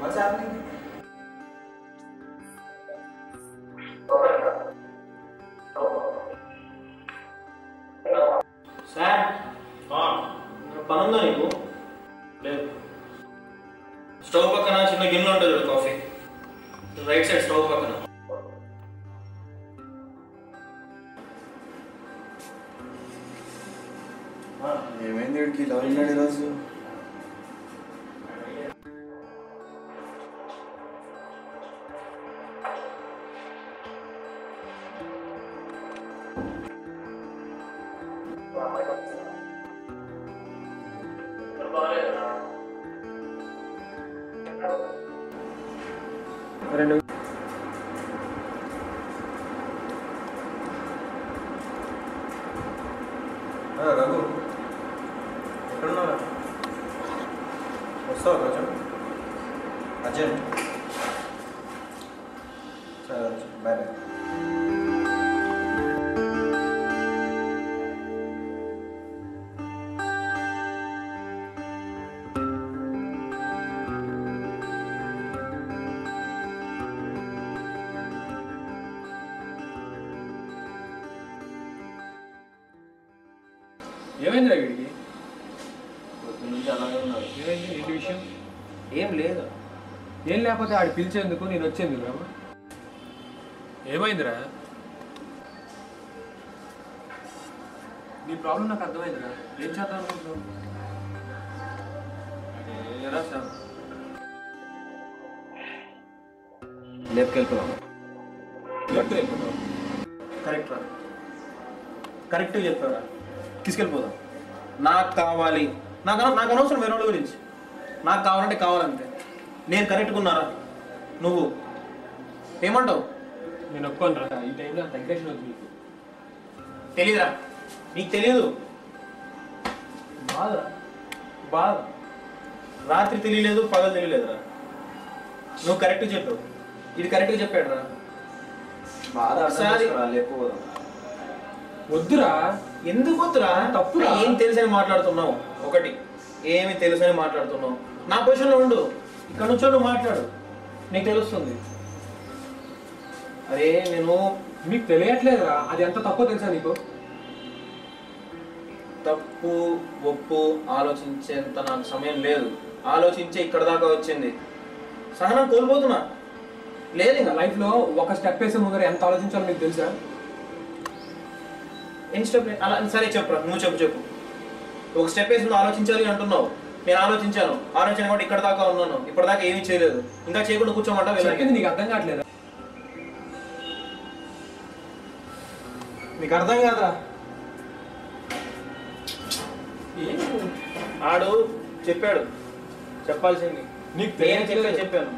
What's happening? Sir పని ఉందా నీకు లేదు స్టవ్ పక్కన చిన్న గిన్నె ఉంటుంది చూడు కాఫీ రైట్ సైడ్ స్టవ్ పక్కన ఏమైంది వీడికి ఇలా ఉన్నాడు ఈరోజు రెండు రఘు ఎక్కడున్నారా వస్తావా కొంచెం అర్జెంట్ సరే బాయ్ బాయ్ ఏమైందిరా వీడికి పొద్దున్న నుంచి అలాగే ఉన్నారు ఏమైంది ఏంటి విషయం ఏం లేదు ఏం లేకపోతే ఆడు పిలిచేందుకు నేను వచ్చేందుకు రామా ఏమైందిరా నీ ప్రాబ్లం నాకు అర్థమైందిరా ఏం చేద్దాం అనుకుంటున్నావు ఏరా సార్ లేపుకెళ్ళిపోదాం ఎక్కడ వెళ్ళిపోతావు? కరెక్ట్ రా కరెక్ట్ చెప్పారా తీసుకెళ్ళిపోదాం నాకు కావాలి నాకు అన- నాకు అనవసరం వేరే వాళ్ళ గురించి నాకు కావాలంటే కావాలంతే నేను కరెక్ట్గా ఉన్నారా నువ్వు ఏమంటావు నేను ఒప్పుకోనరా ఈ టైంలో అంత అగ్రెషన్ వద్దు నీకు తెలీదురా నీకు తెలీదు బాధ బాధ రాత్రి తెలియలేదు పగలు తెలియలేదురా నువ్వు కరెక్ట్ చెప్పావు ఇది కరెక్ట్గా చెప్పాడు రా బాధ ఒకసారి- లేకపోదాం వద్దురా ఎందుకు వద్దురా తప్పురా. ఏం తెలుసని మాట్లాడుతున్నావు ఒకటి ఏమి తెలుసని మాట్లాడుతున్నావు నా పొజిషన్లో ఉండు ఇక్కడ నుంచో నువ్వు మాట్లాడు నీకు తెలుస్తుంది అరే నేను మీకు తెలియట్లేదురా అది ఎంత తప్పో తెలుసా నీకు తప్పు ఒప్పు ఆలోచించేంత నాకు సమయం లేదు ఆలోచించే ఇక్కడ దాకా వచ్చింది సహనం కోల్పోతున్నా లేదు ఇంకా లైఫ్ లో ఒక స్టెప్ వేసే ముందర ఎంత ఆలోచించాలో మీకు తెలుసా ఎన్ని స్టెప్ అలా సరే చెప్పురా నువ్వు చెప్పు చెప్పు ఒక స్టెప్ వేసి నువ్వు ఆలోచించాలి అంటున్నావు నేను ఆలోచించాను ఆలోచన కూడా ఇక్కడ దాకా ఉన్నాను ఇప్పటిదాకా ఏమీ చేయలేదు ఇంకా చేయకుండా కూర్చోమంటా చెప్పింది నీకు అర్థం కావట్లేదా మీకు అర్థం కాదురా ఆడు చెప్పాడు చెప్పాల్సింది నీకు నేను చెప్పే తెలియట్లేదు. చెప్పాను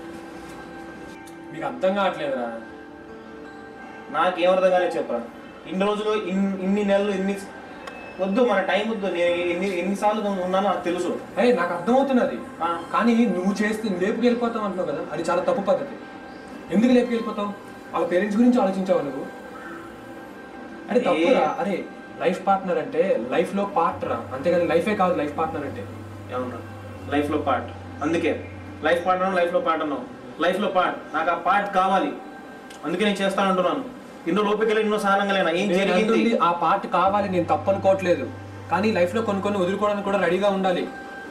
మీకు అర్థం కావట్లేదురా నాకేం అర్థం కాలేదు చెప్పాను ఇన్ని రోజులు ఇన్ని ఇన్ని నెలలు ఇన్ని వద్దు మన టైం వద్దు నేను ఎన్ని ఎన్నిసార్లు ఉన్నానో నాకు తెలుసు అరే నాకు అర్థమవుతున్నది ఆ. కానీ నువ్వు చేస్తే లేపుకెళ్ళిపోతావు అంటున్నావు కదా అది చాలా తప్పు పద్ధతి ఎందుకు లేపుకెళ్ళిపోతావు వాళ్ళ పేరెంట్స్ గురించి ఆలోచించావు నువ్వు అరే ఏ- తప్పురా అరే లైఫ్ పార్ట్నర్ అంటే లైఫ్ లో పార్ట్నరా అంతేగాని లైఫే కాదు లైఫ్ పార్ట్నర్ అంటే ఏమన్నా లైఫ్లో పార్ట్ అందుకే లైఫ్ పార్ట్ అన్నావు లైఫ్లో పార్ట్ అన్నావు లైఫ్లో పార్ట్ నాకు ఆ పార్ట్ కావాలి అందుకే నేను చేస్తానంటున్నాను ఎన్నో లోపికలు ఎన్నో సహనంగా లేనా ఏం నేను జరిగింది అంటుంది ఆ పార్ట్ కావాలి నేను తప్పు అనుకోవట్లేదు కానీ లైఫ్ లో కొన్ని కొన్ని వదులుకోవడానికి కూడా రెడీగా ఉండాలి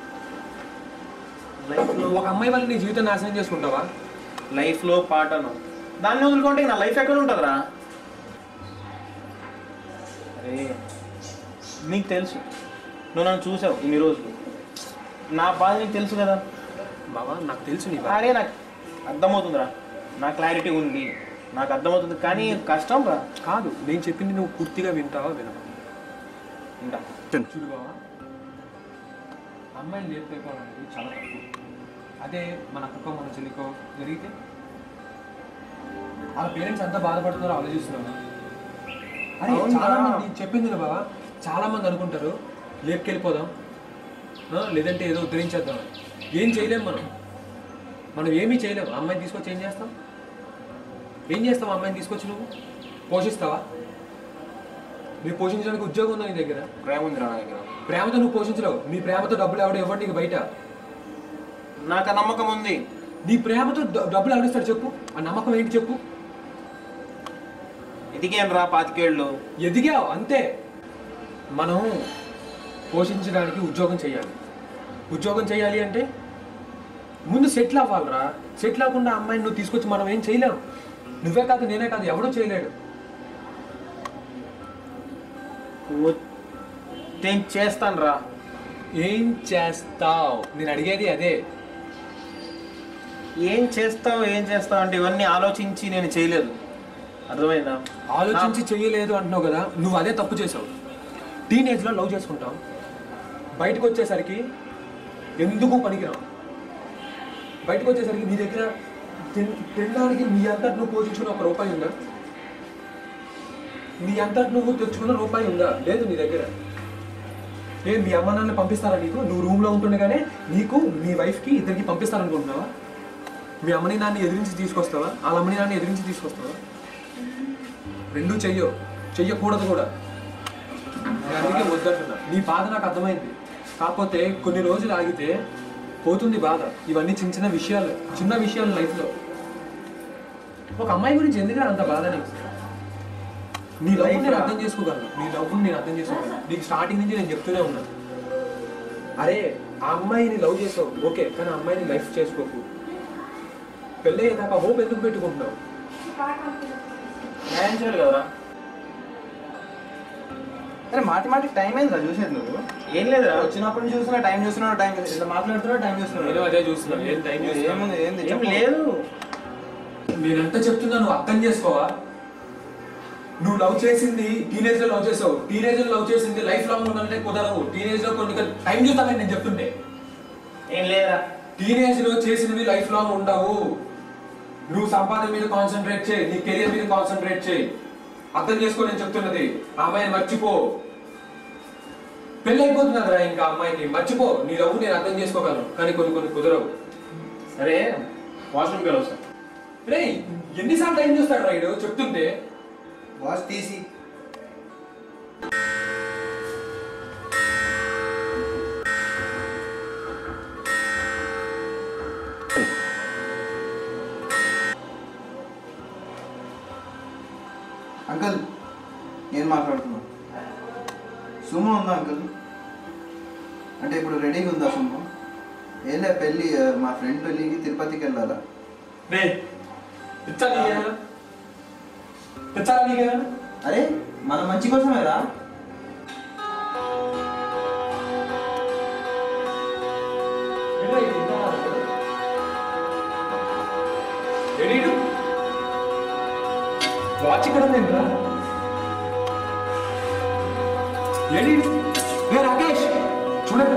లైఫ్లో ఒక అమ్మాయి వల్ల నీ జీవితం నాశనం చేసుకుంటావా లైఫ్లో పార్ట్ అన్నావు దాన్ని వదులుకుంటే నా లైఫ్ ఎక్కడ ఉంటుందిరా అరే నీకు తెలుసు నువ్వు నన్ను చూసావు ఇన్ని రోజులు నా బాధ నీకు తెలుసు కదా బావా నాకు తెలుసు నీ బాధ. అరే నాకు అర్థమవుతుందిరా నా క్లారిటీ ఉంది నాకు అర్థమవుతుంది కానీ కష్టం రా కాదు నేను చెప్పింది నువ్వు పూర్తిగా వింటావా వినవా ఇంకా చూడు బావా అమ్మాయిని లేపుకోవడం అనేది చాలా తప్పు అదే మన అక్కకో మన చెల్లికో జరిగితే వాళ్ళ పేరెంట్స్ ఎంత బాధపడుతున్నారో ఆలోచిస్తున్నావా అరే అవునా? చాలా మంది చెప్పింది విను బావా చాలా మంది అనుకుంటారు లేపుకెళ్ళిపోదాం ఆ, లేదంటే ఏదో ఉద్ధరించేద్దాం అని. ఏం చేయలేం మనం మనం ఏమీ చేయలేం ఆ అమ్మాయిని తీసుకొచ్చి ఏం చేస్తాం ఏం చేస్తావు ఆ అమ్మాయిని తీసుకొచ్చి నువ్వు పోషిస్తావా నువ్వు పోషించడానికి ఉద్యోగం ఉందా నీ దగ్గర ప్రేమ ఉందిరా నా దగ్గర ప్రేమతో నువ్వు పోషించలేవు నీ ప్రేమతో డబ్బులు ఎవడో ఇవ్వండి నీకు బయట నాకు ఆ నమ్మకం ఉంది నీ ప్రేమతో డ- డబ్బులు అడుగుతాడు చెప్పు ఆ నమ్మకం ఏంటి చెప్పు ఎదిగాను రా పాతికేళ్ళు ఎదిగావు అంతే మనం పోషించడానికి ఉద్యోగం చేయాలి ఉద్యోగం చేయాలి అంటే ముందు సెటిల్ అవ్వాలిరా సెటిల్ అవ్వకుండా అమ్మాయిని నువ్వు తీసుకొచ్చి మనం ఏం చేయలేం నువ్వే కాదు నేనే కాదు ఎవడూ చేయలేడు నేను చేస్తాను రా ఏం చేస్తావు నేను అడిగేది అదే ఏం చేస్తావు ఏం చేస్తావు అంటే ఇవన్నీ ఆలోచించి నేను చేయలేదు అర్థమైందా ఆలోచించి చెయ్యలేదు అంటున్నావు కదా నువ్వు అదే తప్పు చేసావు టీనేజ్లో లవ్ చేసుకుంటావు బయటకు వచ్చేసరికి ఎందుకు పనికిరావు బయటకు వచ్చేసరికి నీ దగ్గర తిన్- తినడానికి నీ అంతటి నువ్వు పోషించుకున్న ఒక రూపాయి ఉందా నీ అంతటి నువ్వు తెచ్చుకున్న రూపాయి ఉందా లేదు నీ దగ్గర ఏ మీ అమ్మ నాన్న పంపిస్తారా నీకు నువ్వు రూమ్లో ఉంటుండగానే నీకు నీ వైఫ్కి ఇద్దరికి పంపిస్తారనుకుంటున్నావా మీ అమ్మని నాన్న ఎదిరించి తీసుకొస్తావా వాళ్ళ అమ్మని నాన్న ఎదిరించి తీసుకొస్తావా రెండు చెయ్యో చెయ్యకూడదు కూడా నేను అందుకే వద్దంటున్నా నీ బాధ నాకు అర్థమైంది కాకపోతే కొన్ని రోజులు ఆగితే పోతుంది బాధ ఇవన్నీ చిన్న చిన్న విషయాలు చిన్న విషయాలు లైఫ్లో ఒక అమ్మాయి గురించి ఎందుకంటే అంత బాధ నీకు నీ లవ్ నేను అర్థం చేసుకోగలను నీ లవ్ నేను అర్థం చేసుకోగలను నీకు స్టార్టింగ్ నుంచి నేను చెప్తూనే ఉన్నాను అరే ఆ అమ్మాయిని లవ్ చేసావు ఓకే కానీ ఆ అమ్మాయిని లైఫ్ చేసుకోకు పెళ్ళి అయ్యేదాకా హోప్ ఎందుకు పెట్టుకుంటున్నావు న్యాయం చేయాలి కదరా అరే మాటి మాటికి టైం అయిందిరా చూసేది నువ్వు ఏం లేదురా వచ్చినప్పుడు నుంచి చూస్తున్నా టైం చూస్తున్నావు టైం ఇలా మాట్లాడుతున్నా టైం నేను చూస్తున్నావు అదే చూస్తున్నాను ఏం టైం ఏముంది ఏంది ఏం చెప్పు. లేదు నేను ఎంత చెప్తున్నా నువ్వు అర్థం చేసుకోవా నువ్వు లవ్ చేసింది టీనేజ్ లో లవ్ చేసావు టీనేజ్ లో లవ్ చేసింది లైఫ్ లాంగ్ ఉండాలంటే కుదరవు టీనేజ్ లో కొన్ని టైం చూస్తానని నేను చెప్తుంటే ఏం లేదురా టీనేజ్ లో చేసినవి లైఫ్ లాంగ్ ఉండవు నువ్వు సంపాదన మీద కాన్సన్ట్రేట్ చేయి నీ కెరియర్ మీద కాన్సన్ట్రేట్ చేయి అర్థం చేసుకో నేను చెప్తున్నది ఆ అమ్మాయిని మర్చిపో పెళ్ళి అయిపోతున్నదిరా ఇంకా ఆ అమ్మాయికి మర్చిపో నీ లవ్ నేను అర్థం చేసుకోగలను కానీ కొన్ని కొన్ని కుదరవు సరే వాష్రూమ్కి వెళ్ళి వస్తా రే ఎన్నిసార్లు టైం చూస్తాడు రైడు చెప్తుంటే వాచ్ తీసి అంకుల్ నేను మాట్లాడుతున్నా సుమో ఉందా అంకుల్ అంటే ఇప్పుడు రెడీగా ఉందా సుమో ఏలే పెళ్ళి ఆ, మా ఫ్రెండ్ పెళ్ళికి తిరుపతికి వెళ్ళాలా రే పిచ్చా నీకేమైనా పిచ్చా నీకేమైనా అరే మన మంచి కోసమేరా వాచ్ ఇక్కడ ఉంది ఏంట్రా ఏడీడు రే రాకేష్ చూడండి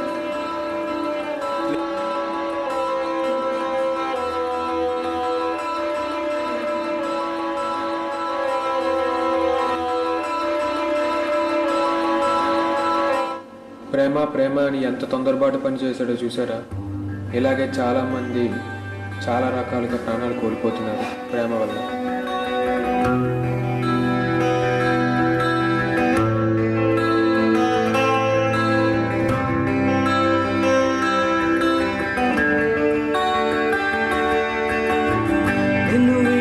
ప్రేమ ప్రేమ అని ఎంత తొందరపాటు పని చేశాడో చూసారా ఇలాగే చాలామంది చాలా రకాలుగా ప్రాణాలు కోల్పోతున్నారు ప్రేమ వల్ల నిన్ను